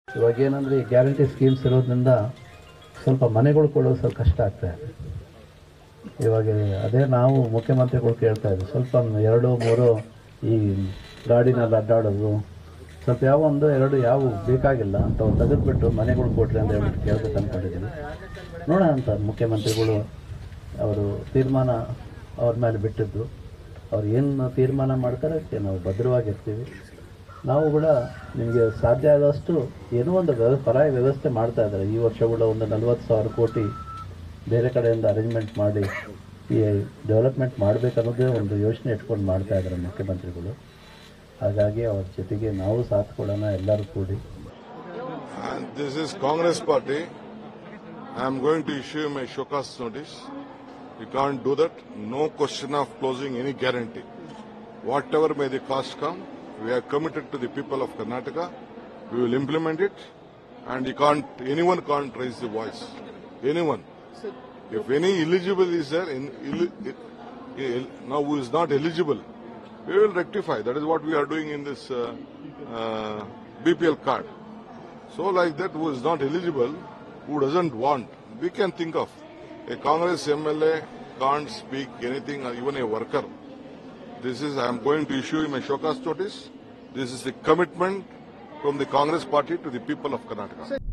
ಇವಾಗ ಏನಂದ್ರೆ ಈ ಗ್ಯಾರಂಟಿ ಸ್ಕೀಮ್ಸ್ ಇರೋದ್ರಿಂದ ಸ್ವಲ್ಪ ಮನೆಗಳು ಕೊಡೋದು ಸ್ವಲ್ಪ ಕಷ್ಟ ಆಗ್ತಾ ಇದೆ ಇವಾಗ ಅದೇ ನಾವು ಮುಖ್ಯಮಂತ್ರಿಗಳು ಕೇಳ್ತಾ ಇದ್ವಿ ಸ್ವಲ್ಪ ಎರಡು ಮೂರು ಈ ಗಾಡಿನಲ್ಲಿ ಅಡ್ಡಾಡೋದು ಸ್ವಲ್ಪ ಯಾವ ಒಂದು ಎರಡು ಯಾವ ಬೇಕಾಗಿಲ್ಲ ಅಂತ ತೆಗೆದುಬಿಟ್ಟು ಮನೆಗಳು ಕೊಟ್ರಿ ಅಂತ ಹೇಳ್ಬಿಟ್ಟು ಕೇಳ್ಬೇಕು ಅಂದ್ಕೊಂಡಿದ್ದೀವಿ ನೋಡೋಣ ಅಂತ ಮುಖ್ಯಮಂತ್ರಿಗಳು ಅವರು ತೀರ್ಮಾನ ಅವ್ರ ಮೇಲೆ ಬಿಟ್ಟಿದ್ದು ಅವ್ರು ಏನು ತೀರ್ಮಾನ ಮಾಡ್ತಾರೆ ಅದಕ್ಕೆ ನಾವು ಭದ್ರವಾಗಿರ್ತೀವಿ ನಾವು ಕೂಡ ನಿಮಗೆ ಸಾಧ್ಯ ಆದಷ್ಟು ಏನೋ ಒಂದು ವ್ಯವ ಪರಾಯ ವ್ಯವಸ್ಥೆ ಮಾಡ್ತಾ ಇದ್ದಾರೆ ಈ ವರ್ಷ ಕೂಡ ಒಂದು ನಲ್ವತ್ತು ಸಾವಿರ ಕೋಟಿ ಬೇರೆ ಕಡೆಯಿಂದ ಅರೇಂಜ್ಮೆಂಟ್ ಮಾಡಿ ಈ ಡೆವಲಪ್ಮೆಂಟ್ ಮಾಡಬೇಕನ್ನೋದೇ ಒಂದು ಯೋಚನೆ ಇಟ್ಕೊಂಡು ಮಾಡ್ತಾ ಇದ್ದಾರೆ ಮುಖ್ಯಮಂತ್ರಿಗಳು ಹಾಗಾಗಿ ಅವ್ರ ಜೊತೆಗೆ ನಾವು ಸಾಥ್ ಕೊಡೋಣ ಎಲ್ಲರೂ ಕೂಡಿ And this is Congress party. I am going to issue my showcase notice. You can't do that. No question of closing any guarantee. Whatever may the cost come, we are committed to the people of Karnataka. We will implement it, and you can't. Anyone can't raise the voice. Anyone. If any eligible is there, in, illi- il- now who is not eligible, we will rectify. That is what we are doing in this uh, uh, BPL card. So like that, who is not eligible, who doesn't want, we can think of. A Congress MLA can't speak anything, or even a worker. This is, I am going to issue him a showcase notice. This is a commitment from the Congress party to the people of Karnataka.